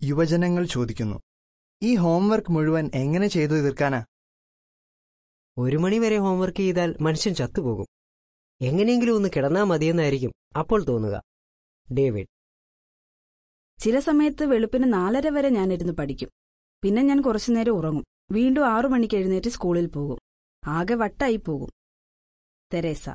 യുവജനങ്ങൾ ചോദിക്കുന്നു ഈ ഹോംവർക്ക് മുഴുവൻ എങ്ങനെ ചെയ്തു തീർക്കാനാ ഒരു മണിവരെ ഹോംവർക്ക് ചെയ്താൽ മനുഷ്യൻ ചത്തുപോകും എങ്ങനെയെങ്കിലും ഒന്ന് കിടന്നാ മതിയെന്നായിരിക്കും അപ്പോൾ തോന്നുക ഡേവിഡ് ചില സമയത്ത് വെളുപ്പിന് നാലര വരെ ഞാനിരുന്ന് പഠിക്കും പിന്നെ ഞാൻ കുറച്ചുനേരം ഉറങ്ങും വീണ്ടും ആറു മണിക്ക് എഴുന്നേറ്റ് സ്കൂളിൽ പോകും ആകെ വട്ടായി പോകും തെരേസ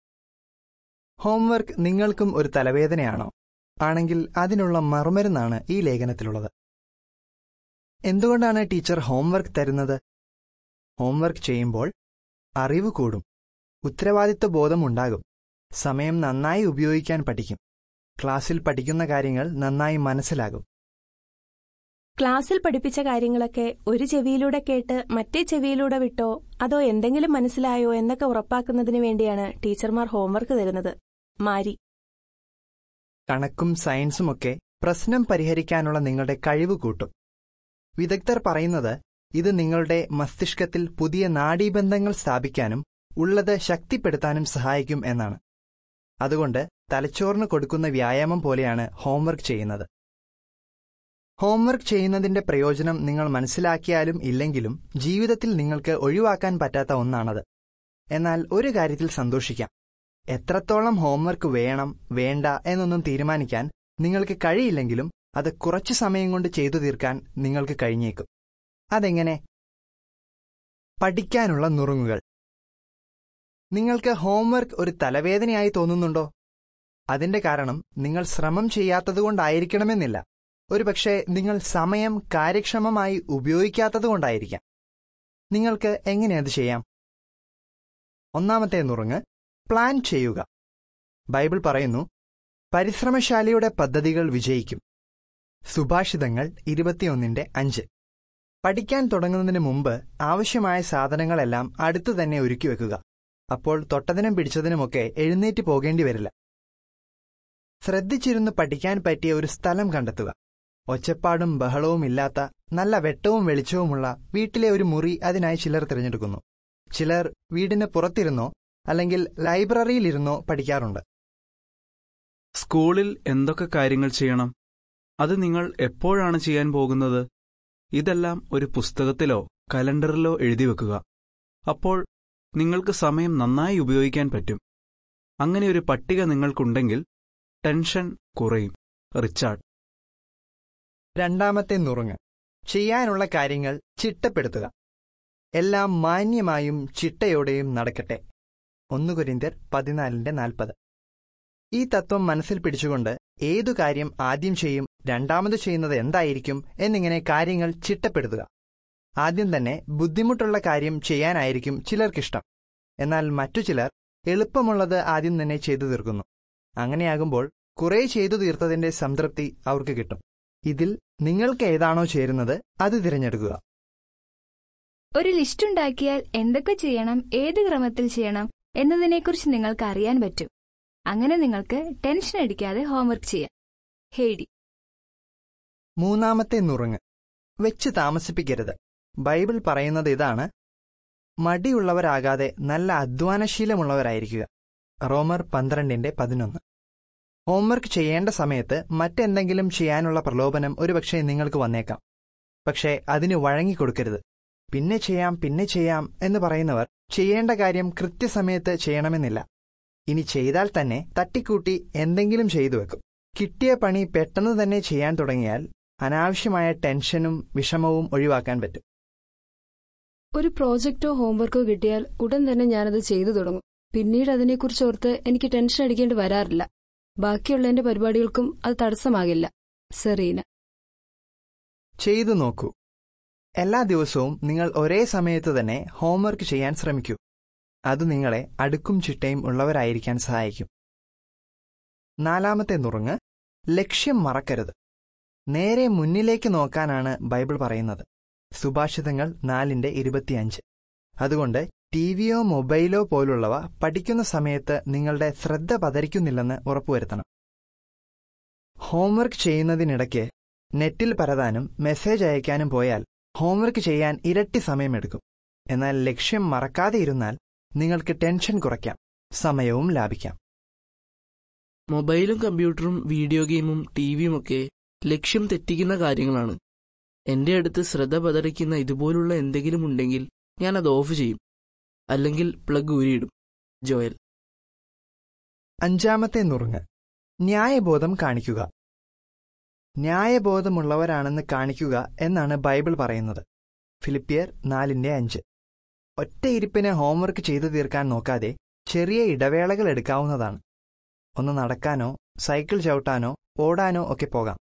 ഹോംവർക്ക് നിങ്ങൾക്കും ഒരു തലവേദനയാണോ ആണെങ്കിൽ അതിനുള്ള മറുമരുന്നാണ് ഈ ലേഖനത്തിലുള്ളത് എന്തുകൊണ്ടാണ് ടീച്ചർ ഹോംവർക്ക് തരുന്നത് ഹോംവർക്ക് ചെയ്യുമ്പോൾ അറിവ് കൂടും ഉത്തരവാദിത്വ ബോധം ഉണ്ടാകും സമയം നന്നായി ഉപയോഗിക്കാൻ പഠിക്കും ക്ലാസ്സിൽ പഠിക്കുന്ന കാര്യങ്ങൾ നന്നായി മനസ്സിലാകും ക്ലാസ്സിൽ പഠിപ്പിച്ച കാര്യങ്ങളൊക്കെ ഒരു ചെവിയിലൂടെ കേട്ട് മറ്റേ ചെവിയിലൂടെ വിട്ടോ അതോ എന്തെങ്കിലും മനസ്സിലായോ എന്നൊക്കെ ഉറപ്പാക്കുന്നതിന് വേണ്ടിയാണ് ടീച്ചർമാർ ഹോംവർക്ക് തരുന്നത് മാരി കണക്കും സയൻസുമൊക്കെ പ്രശ്നം പരിഹരിക്കാനുള്ള നിങ്ങളുടെ കഴിവ് കൂട്ടും വിദഗ്ധർ പറയുന്നത് ഇത് നിങ്ങളുടെ മസ്തിഷ്കത്തിൽ പുതിയ നാഡീബന്ധങ്ങൾ സ്ഥാപിക്കാനും ഉള്ളത് ശക്തിപ്പെടുത്താനും സഹായിക്കും എന്നാണ് അതുകൊണ്ട് തലച്ചോറിന് കൊടുക്കുന്ന വ്യായാമം പോലെയാണ് ഹോംവർക്ക് ചെയ്യുന്നത് ഹോംവർക്ക് ചെയ്യുന്നതിന്റെ പ്രയോജനം നിങ്ങൾ മനസ്സിലാക്കിയാലും ഇല്ലെങ്കിലും ജീവിതത്തിൽ നിങ്ങൾക്ക് ഒഴിവാക്കാൻ പറ്റാത്ത ഒന്നാണത് എന്നാൽ ഒരു കാര്യത്തിൽ സന്തോഷിക്കാം എത്രത്തോളം ഹോംവർക്ക് വേണം വേണ്ട എന്നൊന്നും തീരുമാനിക്കാൻ നിങ്ങൾക്ക് കഴിയില്ലെങ്കിലും അത് കുറച്ചു സമയം കൊണ്ട് ചെയ്തു തീർക്കാൻ നിങ്ങൾക്ക് കഴിഞ്ഞേക്കും അതെങ്ങനെ പഠിക്കാനുള്ള നുറുങ്ങുകൾ നിങ്ങൾക്ക് ഹോംവർക്ക് ഒരു തലവേദനയായി തോന്നുന്നുണ്ടോ അതിന്റെ കാരണം നിങ്ങൾ ശ്രമം ചെയ്യാത്തതുകൊണ്ടായിരിക്കണമെന്നില്ല ഒരുപക്ഷെ നിങ്ങൾ സമയം കാര്യക്ഷമമായി ഉപയോഗിക്കാത്തതുകൊണ്ടായിരിക്കാം നിങ്ങൾക്ക് എങ്ങനെ അത് ചെയ്യാം ഒന്നാമത്തെ നുറുങ്ങ് പ്ലാൻ ചെയ്യുക ബൈബിൾ പറയുന്നു പരിശ്രമശാലിയുടെ പദ്ധതികൾ വിജയിക്കും സുഭാഷിതങ്ങൾ ഇരുപത്തിയൊന്നിന്റെ അഞ്ച് പഠിക്കാൻ തുടങ്ങുന്നതിന് മുമ്പ് ആവശ്യമായ സാധനങ്ങളെല്ലാം അടുത്തു തന്നെ ഒരുക്കി വെക്കുക അപ്പോൾ തൊട്ടതിനും പിടിച്ചതിനുമൊക്കെ എഴുന്നേറ്റ് പോകേണ്ടി വരില്ല ശ്രദ്ധിച്ചിരുന്ന് പഠിക്കാൻ പറ്റിയ ഒരു സ്ഥലം കണ്ടെത്തുക ഒച്ചപ്പാടും ബഹളവും ഇല്ലാത്ത നല്ല വെട്ടവും വെളിച്ചവുമുള്ള വീട്ടിലെ ഒരു മുറി അതിനായി ചിലർ തിരഞ്ഞെടുക്കുന്നു ചിലർ വീടിന് പുറത്തിരുന്നോ അല്ലെങ്കിൽ ലൈബ്രറിയിലിരുന്നോ പഠിക്കാറുണ്ട് സ്കൂളിൽ എന്തൊക്കെ കാര്യങ്ങൾ ചെയ്യണം അത് നിങ്ങൾ എപ്പോഴാണ് ചെയ്യാൻ പോകുന്നത് ഇതെല്ലാം ഒരു പുസ്തകത്തിലോ കലണ്ടറിലോ എഴുതി വെക്കുക അപ്പോൾ നിങ്ങൾക്ക് സമയം നന്നായി ഉപയോഗിക്കാൻ പറ്റും അങ്ങനെ ഒരു പട്ടിക നിങ്ങൾക്കുണ്ടെങ്കിൽ ടെൻഷൻ കുറയും റിച്ചാർഡ് രണ്ടാമത്തെ നുറുങ്ങ് ചെയ്യാനുള്ള കാര്യങ്ങൾ ചിട്ടപ്പെടുത്തുക എല്ലാം മാന്യമായും ചിട്ടയോടെയും നടക്കട്ടെ ഒന്ന് കുരിന്തിയർ പതിനാലിന്റെ നാൽപ്പത് ഈ തത്വം മനസ്സിൽ പിടിച്ചുകൊണ്ട് ഏതു കാര്യം ആദ്യം ചെയ്യും രണ്ടാമത് ചെയ്യുന്നത് എന്തായിരിക്കും എന്നിങ്ങനെ കാര്യങ്ങൾ ചിട്ടപ്പെടുത്തുക ആദ്യം തന്നെ ബുദ്ധിമുട്ടുള്ള കാര്യം ചെയ്യാനായിരിക്കും ചിലർക്കിഷ്ടം എന്നാൽ മറ്റു ചിലർ എളുപ്പമുള്ളത് ആദ്യം തന്നെ ചെയ്തു തീർക്കുന്നു അങ്ങനെയാകുമ്പോൾ കുറെ ചെയ്തു തീർത്തതിന്റെ സംതൃപ്തി അവർക്ക് കിട്ടും ഇതിൽ നിങ്ങൾക്ക് ഏതാണോ ചേരുന്നത് അത് തിരഞ്ഞെടുക്കുക ഒരു ലിസ്റ്റ് ഉണ്ടാക്കിയാൽ എന്തൊക്കെ ചെയ്യണം ഏത് ക്രമത്തിൽ ചെയ്യണം എന്നതിനെക്കുറിച്ച് നിങ്ങൾക്ക് അറിയാൻ പറ്റും അങ്ങനെ നിങ്ങൾക്ക് ടെൻഷൻ അടിക്കാതെ ഹോംവർക്ക് ചെയ്യാം ഹേഡി മൂന്നാമത്തെ നുറുങ്ങ് വെച്ച് താമസിപ്പിക്കരുത് ബൈബിൾ പറയുന്നത് ഇതാണ് മടിയുള്ളവരാകാതെ നല്ല അധ്വാനശീലമുള്ളവരായിരിക്കുക റോമർ പന്ത്രണ്ടിന്റെ പതിനൊന്ന് ഹോംവർക്ക് ചെയ്യേണ്ട സമയത്ത് മറ്റെന്തെങ്കിലും ചെയ്യാനുള്ള പ്രലോഭനം ഒരുപക്ഷെ നിങ്ങൾക്ക് വന്നേക്കാം പക്ഷേ അതിന് വഴങ്ങിക്കൊടുക്കരുത് പിന്നെ ചെയ്യാം പിന്നെ ചെയ്യാം എന്ന് പറയുന്നവർ ചെയ്യേണ്ട കാര്യം കൃത്യസമയത്ത് ചെയ്യണമെന്നില്ല ഇനി ചെയ്താൽ തന്നെ തട്ടിക്കൂട്ടി എന്തെങ്കിലും ചെയ്തു വെക്കും കിട്ടിയ പണി പെട്ടെന്ന് തന്നെ ചെയ്യാൻ തുടങ്ങിയാൽ അനാവശ്യമായ ടെൻഷനും വിഷമവും ഒഴിവാക്കാൻ പറ്റും ഒരു പ്രോജക്റ്റോ ഹോംവർക്കോ കിട്ടിയാൽ ഉടൻ തന്നെ ഞാനത് ചെയ്തു തുടങ്ങും പിന്നീട് അതിനെക്കുറിച്ച് ഓർത്ത് എനിക്ക് ടെൻഷൻ അടിക്കേണ്ടി വരാറില്ല ബാക്കിയുള്ള എന്റെ പരിപാടികൾക്കും അത് തടസ്സമാകില്ല സെറീന ചെയ്തു നോക്കൂ എല്ലാ ദിവസവും നിങ്ങൾ ഒരേ സമയത്ത് തന്നെ ഹോംവർക്ക് ചെയ്യാൻ ശ്രമിക്കൂ അത് നിങ്ങളെ അടുക്കും ചിട്ടയും ഉള്ളവരായിരിക്കാൻ സഹായിക്കും നാലാമത്തെ നുറുങ്ങ് ലക്ഷ്യം മറക്കരുത് നേരെ മുന്നിലേക്ക് നോക്കാനാണ് ബൈബിൾ പറയുന്നത് സുഭാഷിതങ്ങൾ നാലിന്റെ ഇരുപത്തിയഞ്ച് അതുകൊണ്ട് ടിവിയോ മൊബൈലോ പോലുള്ളവ പഠിക്കുന്ന സമയത്ത് നിങ്ങളുടെ ശ്രദ്ധ പതരിക്കുന്നില്ലെന്ന് ഉറപ്പുവരുത്തണം ഹോംവർക്ക് ചെയ്യുന്നതിനിടയ്ക്ക് നെറ്റിൽ പരതാനും മെസ്സേജ് അയക്കാനും പോയാൽ ഹോംവർക്ക് ചെയ്യാൻ ഇരട്ടി സമയമെടുക്കും എന്നാൽ ലക്ഷ്യം മറക്കാതെ ഇരുന്നാൽ നിങ്ങൾക്ക് ടെൻഷൻ കുറയ്ക്കാം സമയവും ലാഭിക്കാം മൊബൈലും കമ്പ്യൂട്ടറും വീഡിയോ ഗെയിമും ടിവിയും ഒക്കെ ലക്ഷ്യം തെറ്റിക്കുന്ന കാര്യങ്ങളാണ് എന്റെ അടുത്ത് ശ്രദ്ധ പതറിക്കുന്ന ഇതുപോലുള്ള എന്തെങ്കിലും ഉണ്ടെങ്കിൽ ഞാൻ അത് ഓഫ് ചെയ്യും അല്ലെങ്കിൽ പ്ലഗ് ഊരിയിടും ജോയൽ അഞ്ചാമത്തെ നുറുങ്ങ് ന്യായബോധം കാണിക്കുക ന്യായബോധമുള്ളവരാണെന്ന് കാണിക്കുക എന്നാണ് ബൈബിൾ പറയുന്നത് ഫിലിപ്പിയർ നാലിന്റെ അഞ്ച് ഒറ്റയിരിപ്പിന് ഹോംവർക്ക് ചെയ്തു തീർക്കാൻ നോക്കാതെ ചെറിയ ഇടവേളകൾ എടുക്കാവുന്നതാണ് ഒന്ന് നടക്കാനോ സൈക്കിൾ ചവിട്ടാനോ ഓടാനോ ഒക്കെ പോകാം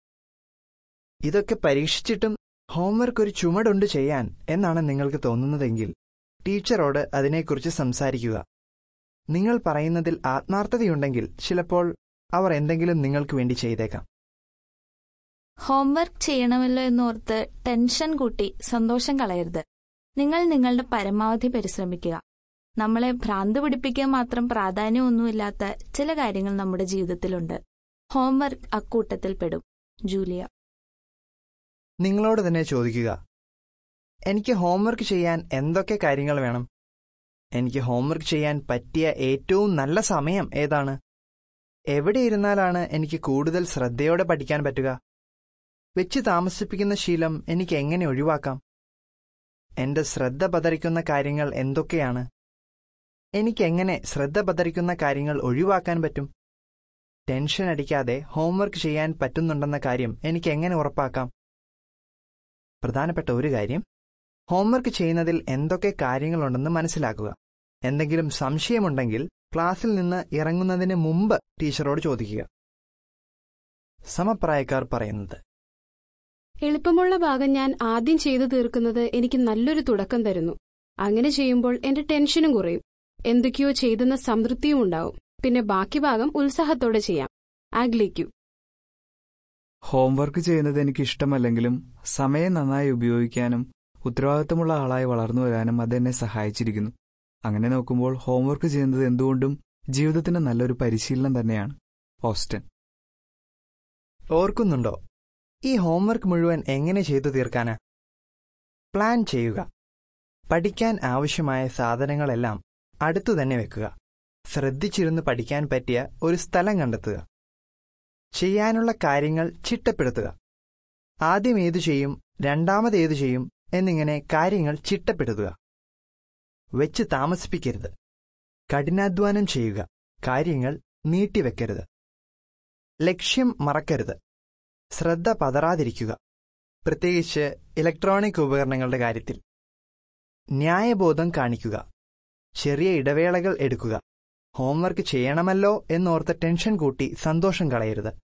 ഇതൊക്കെ പരീക്ഷിച്ചിട്ടും ഹോംവർക്ക് ഒരു ചുമടുണ്ട് ചെയ്യാൻ എന്നാണ് നിങ്ങൾക്ക് തോന്നുന്നതെങ്കിൽ ടീച്ചറോട് അതിനെക്കുറിച്ച് സംസാരിക്കുക നിങ്ങൾ പറയുന്നതിൽ ആത്മാർത്ഥതയുണ്ടെങ്കിൽ ചിലപ്പോൾ അവർ എന്തെങ്കിലും നിങ്ങൾക്ക് വേണ്ടി ചെയ്തേക്കാം ഹോംവർക്ക് ചെയ്യണമല്ലോ എന്നോർത്ത് ടെൻഷൻ കൂട്ടി സന്തോഷം കളയരുത് നിങ്ങൾ നിങ്ങളുടെ പരമാവധി പരിശ്രമിക്കുക നമ്മളെ ഭ്രാന്ത് പിടിപ്പിക്കാൻ മാത്രം പ്രാധാന്യമൊന്നുമില്ലാത്ത ചില കാര്യങ്ങൾ നമ്മുടെ ജീവിതത്തിലുണ്ട് ഹോംവർക്ക് അക്കൂട്ടത്തിൽ പെടും ജൂലിയ നിങ്ങളോട് തന്നെ ചോദിക്കുക എനിക്ക് ഹോംവർക്ക് ചെയ്യാൻ എന്തൊക്കെ കാര്യങ്ങൾ വേണം എനിക്ക് ഹോംവർക്ക് ചെയ്യാൻ പറ്റിയ ഏറ്റവും നല്ല സമയം ഏതാണ് എവിടെ ഇരുന്നാലാണ് എനിക്ക് കൂടുതൽ ശ്രദ്ധയോടെ പഠിക്കാൻ പറ്റുക വെച്ച് താമസിപ്പിക്കുന്ന ശീലം എനിക്ക് എങ്ങനെ ഒഴിവാക്കാം എന്റെ ശ്രദ്ധ പതറിക്കുന്ന കാര്യങ്ങൾ എന്തൊക്കെയാണ് എനിക്കെങ്ങനെ ശ്രദ്ധ പതറിക്കുന്ന കാര്യങ്ങൾ ഒഴിവാക്കാൻ പറ്റും ടെൻഷൻ അടിക്കാതെ ഹോംവർക്ക് ചെയ്യാൻ പറ്റുന്നുണ്ടെന്ന കാര്യം എനിക്ക് എങ്ങനെ ഉറപ്പാക്കാം പ്രധാനപ്പെട്ട ഒരു കാര്യം ഹോംവർക്ക് ചെയ്യുന്നതിൽ എന്തൊക്കെ കാര്യങ്ങളുണ്ടെന്ന് മനസ്സിലാക്കുക എന്തെങ്കിലും സംശയമുണ്ടെങ്കിൽ ക്ലാസ്സിൽ നിന്ന് ഇറങ്ങുന്നതിന് മുമ്പ് ടീച്ചറോട് ചോദിക്കുക സമപ്രായക്കാർ പറയുന്നത് എളുപ്പമുള്ള ഭാഗം ഞാൻ ആദ്യം ചെയ്തു തീർക്കുന്നത് എനിക്ക് നല്ലൊരു തുടക്കം തരുന്നു അങ്ങനെ ചെയ്യുമ്പോൾ എന്റെ ടെൻഷനും കുറയും എന്തൊക്കെയോ ചെയ്തെന്ന സംതൃപ്തിയും ഉണ്ടാവും പിന്നെ ബാക്കി ഭാഗം ഉത്സാഹത്തോടെ ചെയ്യാം ആഗ്ലിക്കൂ ഹോംവർക്ക് ചെയ്യുന്നത് എനിക്ക് ഇഷ്ടമല്ലെങ്കിലും സമയം നന്നായി ഉപയോഗിക്കാനും ഉത്തരവാദിത്തമുള്ള ആളായി വളർന്നു വരാനും അതെന്നെ സഹായിച്ചിരിക്കുന്നു അങ്ങനെ നോക്കുമ്പോൾ ഹോംവർക്ക് ചെയ്യുന്നത് എന്തുകൊണ്ടും ജീവിതത്തിന് നല്ലൊരു പരിശീലനം തന്നെയാണ് ഓസ്റ്റൻ ഓർക്കുന്നുണ്ടോ ഈ ഹോംവർക്ക് മുഴുവൻ എങ്ങനെ ചെയ്തു തീർക്കാനാ പ്ലാൻ ചെയ്യുക പഠിക്കാൻ ആവശ്യമായ സാധനങ്ങളെല്ലാം അടുത്തു തന്നെ വെക്കുക ശ്രദ്ധിച്ചിരുന്ന് പഠിക്കാൻ പറ്റിയ ഒരു സ്ഥലം കണ്ടെത്തുക ചെയ്യാനുള്ള കാര്യങ്ങൾ ചിട്ടപ്പെടുത്തുക ആദ്യം ഏതു ചെയ്യും രണ്ടാമത് ഏതു ചെയ്യും എന്നിങ്ങനെ കാര്യങ്ങൾ ചിട്ടപ്പെടുത്തുക വെച്ച് താമസിപ്പിക്കരുത് കഠിനാധ്വാനം ചെയ്യുക കാര്യങ്ങൾ നീട്ടിവെക്കരുത് ലക്ഷ്യം മറക്കരുത് ശ്രദ്ധ പതറാതിരിക്കുക പ്രത്യേകിച്ച് ഇലക്ട്രോണിക് ഉപകരണങ്ങളുടെ കാര്യത്തിൽ ന്യായബോധം കാണിക്കുക ചെറിയ ഇടവേളകൾ എടുക്കുക ഹോംവർക്ക് ചെയ്യണമല്ലോ എന്നോർത്ത് ടെൻഷൻ കൂട്ടി സന്തോഷം കളയരുത്